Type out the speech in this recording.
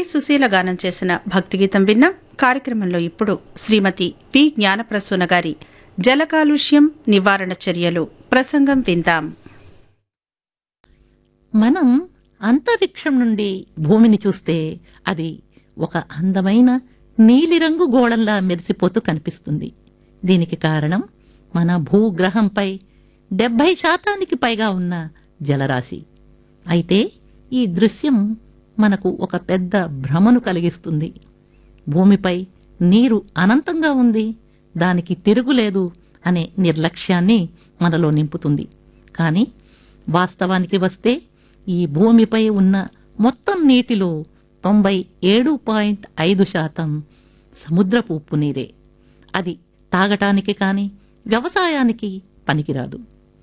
సుశీల గానం చేసిన భక్తి గీతం విన్నాం కార్యక్రమంలో ఇప్పుడు శ్రీమతి పి జ్ఞానప్రసూన గారి జల కాలుష్యం నివారణ చర్యలు ప్రసంగం విందాం మనం అంతరిక్షం నుండి భూమిని చూస్తే అది ఒక అందమైన నీలిరంగు గోళంలా మెరిసిపోతూ కనిపిస్తుంది దీనికి కారణం మన భూగ్రహంపై డెబ్భై శాతానికి పైగా ఉన్న జలరాశి అయితే ఈ దృశ్యం మనకు ఒక పెద్ద భ్రమను కలిగిస్తుంది భూమిపై నీరు అనంతంగా ఉంది దానికి తిరుగులేదు అనే నిర్లక్ష్యాన్ని మనలో నింపుతుంది కానీ వాస్తవానికి వస్తే ఈ భూమిపై ఉన్న మొత్తం నీటిలో తొంభై ఏడు పాయింట్ ఐదు శాతం సముద్రపు ఉప్పు నీరే అది తాగటానికి కానీ వ్యవసాయానికి పనికిరాదు